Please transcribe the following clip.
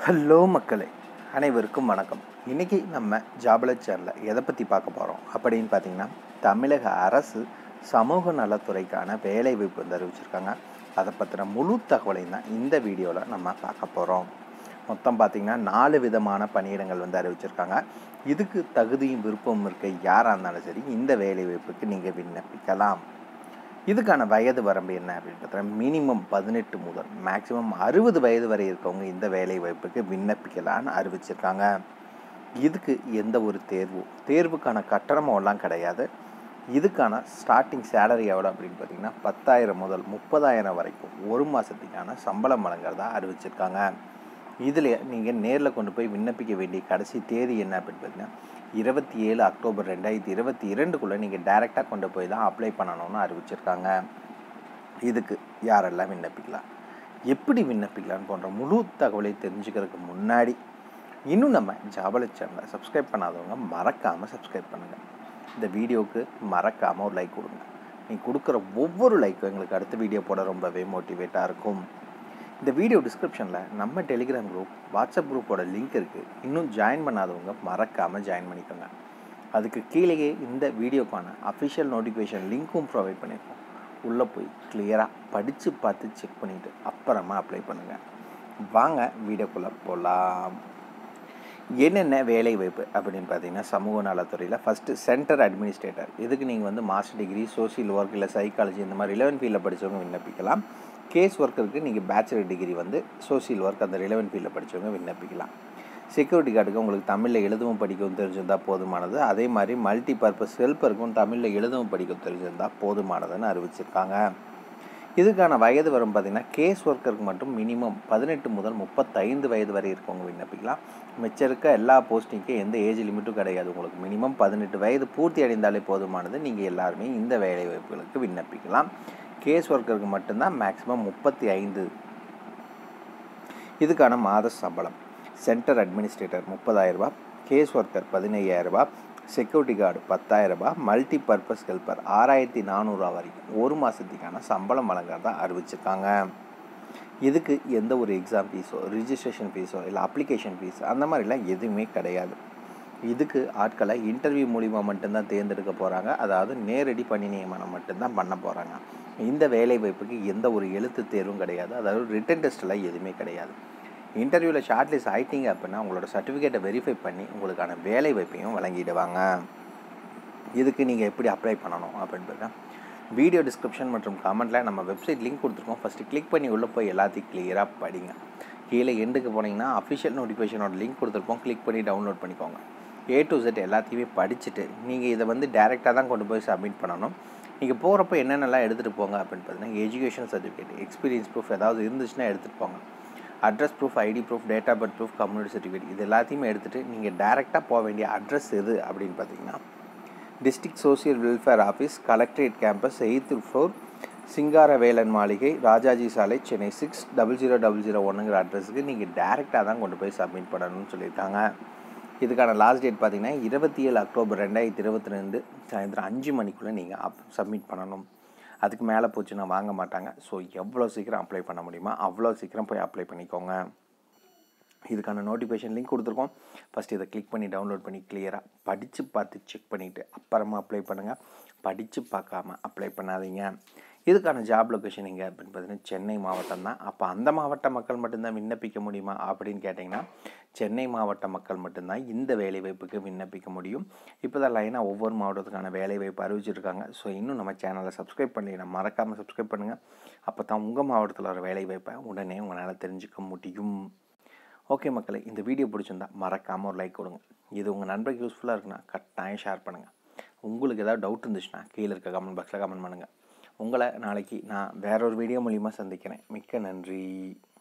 hello மக்களே அனைவருக்கும் வணக்கம் இன்றைக்கி நம்ம ஜாபல சேனலில் எதை பற்றி பார்க்க போகிறோம் அப்படின்னு பார்த்தீங்கன்னா தமிழக அரசு சமூக நலத்துறைக்கான வேலைவாய்ப்பு வந்து அறிவிச்சிருக்காங்க அதை பற்றின முழு தகவலையும் தான் இந்த வீடியோவில் நம்ம பார்க்க போகிறோம் மொத்தம் பார்த்திங்கன்னா நாலு விதமான பணியிடங்கள் வந்து அறிவிச்சிருக்காங்க இதுக்கு தகுதியும் விருப்பமும் இருக்க யாராக இருந்தாலும் சரி இந்த வேலைவாய்ப்புக்கு நீங்கள் விண்ணப்பிக்கலாம் இதுக்கான வயது வரம்பு என்ன அப்படின்னு பார்த்தீங்கன்னா மினிமம் பதினெட்டு முதல் மேக்ஸிமம் அறுபது வயது வரை இருக்கவங்க இந்த வேலை வாய்ப்புக்கு விண்ணப்பிக்கலான்னு அறிவிச்சிருக்காங்க இதுக்கு எந்த ஒரு தேர்வும் தேர்வுக்கான கட்டணமும் எல்லாம் கிடையாது இதுக்கான ஸ்டார்டிங் சேலரி எவ்வளோ அப்படின்னு பார்த்தீங்கன்னா பத்தாயிரம் முதல் முப்பதாயிரம் வரைக்கும் ஒரு மாதத்துக்கான சம்பளம் வழங்குறதா அறிவிச்சிருக்காங்க இதில் நீங்கள் நேரில் கொண்டு போய் விண்ணப்பிக்க வேண்டிய கடைசி தேதி என்ன அப்படின்னு பார்த்தீங்கன்னா இருபத்தி ஏழு அக்டோபர் ரெண்டாயிரத்தி இருபத்தி இரண்டுக்குள்ளே நீங்கள் டைரெக்டாக கொண்டு போய் தான் அப்ளை பண்ணணும்னு அறிவிச்சிருக்காங்க இதுக்கு யாரெல்லாம் விண்ணப்பிக்கலாம் எப்படி விண்ணப்பிக்கலான்னு போன்ற முழு தகவலை தெரிஞ்சுக்கிறதுக்கு முன்னாடி இன்னும் நம்ம ஜாபல சேனலை சப்ஸ்கிரைப் பண்ணாதவங்க மறக்காமல் சப்ஸ்கிரைப் பண்ணுங்கள் இந்த வீடியோவுக்கு மறக்காமல் ஒரு லைக் கொடுங்க நீ கொடுக்குற ஒவ்வொரு லைக்கும் எங்களுக்கு அடுத்த வீடியோ போட ரொம்பவே மோட்டிவேட்டாக இருக்கும் இந்த வீடியோ டிஸ்கிரிப்ஷனில் நம்ம டெலிகிராம் குரூப் வாட்ஸ்அப் குரூப்போட லிங்க் இருக்குது இன்னும் ஜாயின் பண்ணாதவங்க மறக்காமல் ஜாயின் பண்ணிக்கோங்க அதுக்கு கீழேயே இந்த வீடியோக்கான அஃபிஷியல் நோட்டிஃபிகேஷன் லிங்க்கும் ப்ரொவைட் பண்ணியிருக்கோம் உள்ளே போய் கிளியராக படித்து பார்த்து செக் பண்ணிவிட்டு அப்புறமா அப்ளை பண்ணுங்கள் வாங்க வீடியோக்குள்ளே போகலாம் என்னென்ன வேலை வாய்ப்பு அப்படின்னு பார்த்தீங்கன்னா சமூக நலத்துறையில் ஃபஸ்ட்டு சென்டர் அட்மினிஸ்ட்ரேட்டர் இதுக்கு நீங்கள் வந்து மாஸ்டர் டிகிரி சோசியல் ஒர்க் இல்லை சைக்காலஜி இந்த மாதிரி ரிலவன் ஃபீல்டில் படித்தவங்க விண்ணப்பிக்கலாம் கேஸ் ஒர்க்கருக்கு நீங்கள் பேச்சுலர் டிகிரி வந்து சோசியல் ஒர்க் அந்த ரிலவன் ஃபீல்டில் படித்தவங்க விண்ணப்பிக்கலாம் செக்யூரிட்டி கார்டுக்கு உங்களுக்கு தமிழில் எழுதவும் படிக்கவும் தெரிஞ்சிருந்தால் போதுமானது அதே மாதிரி மல்டி பர்பஸ் ஹெல்ப்பருக்கும் தமிழில் எழுதவும் படிக்கவும் தெரிஞ்சிருந்தால் போதுமானதுன்னு அறிவிச்சிருக்காங்க இதுக்கான வயது வரும் பார்த்திங்கன்னா கேஸ் ஒர்க்கருக்கு மட்டும் மினிமம் பதினெட்டு முதல் முப்பத்தைந்து வயது வரை இருக்கவங்க விண்ணப்பிக்கலாம் மிச்சம் இருக்க எல்லா போஸ்டிங்க்கும் எந்த ஏஜ் லிமிட்டும் கிடையாது உங்களுக்கு மினிமம் பதினெட்டு வயது பூர்த்தி அடைந்தாலே போதுமானது நீங்கள் எல்லாருமே இந்த வேலை வாய்ப்புகளுக்கு விண்ணப்பிக்கலாம் கேஸ் ஒர்க்கருக்கு மட்டும்தான் மேக்ஸிமம் முப்பத்தி ஐந்து இதுக்கான மாத சம்பளம் சென்டர் அட்மினிஸ்ட்ரேட்டர் முப்பதாயிரரூபா கேஸ் ஒர்க்கர் பதினையாயிரரூபா செக்யூரிட்டி கார்டு பத்தாயிரரூபா மல்டி பர்பஸ் ஹெல்ப்பர் ஆறாயிரத்தி நானூறுரூவா வரைக்கும் ஒரு மாதத்துக்கான சம்பளம் வழங்குறதா அறிவிச்சிருக்காங்க இதுக்கு எந்த ஒரு எக்ஸாம் ஃபீஸோ ரிஜிஸ்ட்ரேஷன் ஃபீஸோ இல்லை அப்ளிகேஷன் ஃபீஸ் அந்த மாதிரிலாம் எதுவுமே கிடையாது இதுக்கு ஆட்களை இன்டர்வியூ மூலிமா மட்டும்தான் தேர்ந்தெடுக்க போகிறாங்க அதாவது நேரடி பணி நியமனம் மட்டும்தான் பண்ண போகிறாங்க இந்த வேலை வாய்ப்புக்கு எந்த ஒரு எழுத்து தேர்வும் கிடையாது அதாவது ரிட்டன் டெஸ்ட்டெல்லாம் எதுவுமே கிடையாது இன்டர்வியூவில் ஷார்ட் லிஸ்ட் ஆகிட்டீங்க அப்படின்னா உங்களோட சர்டிஃபிகேட்டை வெரிஃபை பண்ணி உங்களுக்கான வேலை வாய்ப்பையும் வழங்கிடுவாங்க இதுக்கு நீங்கள் எப்படி அப்ளை பண்ணணும் அப்படின்றத வீடியோ டிஸ்கிரிப்ஷன் மற்றும் கமெண்ட்டில் நம்ம வெப்சைட் லிங்க் கொடுத்துருக்கோம் ஃபஸ்ட்டு கிளிக் பண்ணி உள்ளே போய் எல்லாத்தையும் கிளியராக படிங்க கீழே எண்டுக்கு போனீங்கன்னா அஃபிஷியல் நோட்டிஃபிகேஷனோட லிங்க் கொடுத்துருப்போம் கிளிக் பண்ணி டவுன்லோட் பண்ணிக்கோங்க ஏ டு செட் எல்லாத்தையுமே படிச்சுட்டு நீங்கள் இதை வந்து டேரெக்டாக தான் கொண்டு போய் சப்மிட் பண்ணணும் நீங்கள் போகிறப்ப என்னென்னலாம் எடுத்துகிட்டு போங்க அப்படின்னு பார்த்தீங்கன்னா எஜுகேஷன் சர்டிஃபிகேட் எக்ஸ்பீரியன்ஸ் ப்ரூஃப் ஏதாவது இருந்துச்சுன்னா எடுத்துகிட்டு போங்க address proof ID proof date of birth proof community certificate இது எல்லாத்தையுமே எடுத்துகிட்டு நீங்கள் டேரெக்டாக போக வேண்டிய அட்ரஸ் எது அப்படின்னு பார்த்தீங்கன்னா district social welfare office collectorate campus eighth floor Singaravelan Maligai Rajaji Salai Chennai six double zero double zero ஒன்றுங்கிற அட்ரஸுக்கு நீங்கள் டேரெக்டாக தான் கொண்டு போய் சப்மிட் பண்ணணும்னு சொல்லியிருக்காங்க இதுக்கான லாஸ்ட் டேட் பார்த்தீங்கன்னா இருபத்தி ஏழு அக்டோபர் ரெண்டாயிரத்தி இருபத்தி ரெண்டு சாயந்தரம் அஞ்சு மணிக்குள்ளே நீங்கள் அப் சப்மிட் பண்ணணும் அதுக்கு மேலே போச்சுன்னா வாங்க மாட்டாங்க ஸோ எவ்வளோ சீக்கிரம் அப்ளை பண்ண முடியுமோ அவ்வளோ சீக்கிரம் போய் அப்ளை பண்ணிக்கோங்க இதுக்கான நோட்டிஃபிகேஷன் லிங்க் கொடுத்துருக்கோம் ஃபஸ்ட் இதை கிளிக் பண்ணி டவுன்லோட் பண்ணி கிளியராக படித்து பார்த்து செக் பண்ணிவிட்டு அப்புறமா அப்ளை பண்ணுங்கள் படித்து பார்க்காம அப்ளை பண்ணாதீங்க இதுக்கான ஜாப் லொக்கேஷன் எங்கே அப்படின்னு பார்த்தீங்கன்னா சென்னை மாவட்டம் தான் அப்போ அந்த மாவட்ட மக்கள் மட்டும்தான் விண்ணப்பிக்க முடியுமா அப்படின்னு கேட்டிங்கன்னா சென்னை மாவட்ட மக்கள் மட்டும்தான் இந்த வேலைவாய்ப்புக்கு விண்ணப்பிக்க முடியும் இப்போ தான் லைனாக ஒவ்வொரு மாவட்டத்துக்கான வேலைவாய்ப்பு அறிவிச்சிருக்காங்க ஸோ இன்னும் நம்ம சேனலை சப்ஸ்கிரைப் பண்ணி மறக்காமல் சப்ஸ்கிரைப் பண்ணுங்கள் அப்போ தான் உங்கள் மாவட்டத்தில் வர வேலைவாய்ப்பை உடனே உங்களால் தெரிஞ்சுக்க முடியும் ஓகே மக்களை இந்த வீடியோ பிடிச்சிருந்தா மறக்காமல் ஒரு லைக் கொடுங்க இது உங்கள் நண்பருக்கு யூஸ்ஃபுல்லாக இருக்குன்னா கட்டாயம் ஷேர் பண்ணுங்கள் உங்களுக்கு ஏதாவது டவுட் இருந்துச்சுன்னா கீழே இருக்க கமெண்ட் பாக்ஸில் கமெண்ட் பண்ணுங்கள் உங்களை நாளைக்கு நான் வேற ஒரு வீடியோ மூலிமா சந்திக்கிறேன் மிக்க நன்றி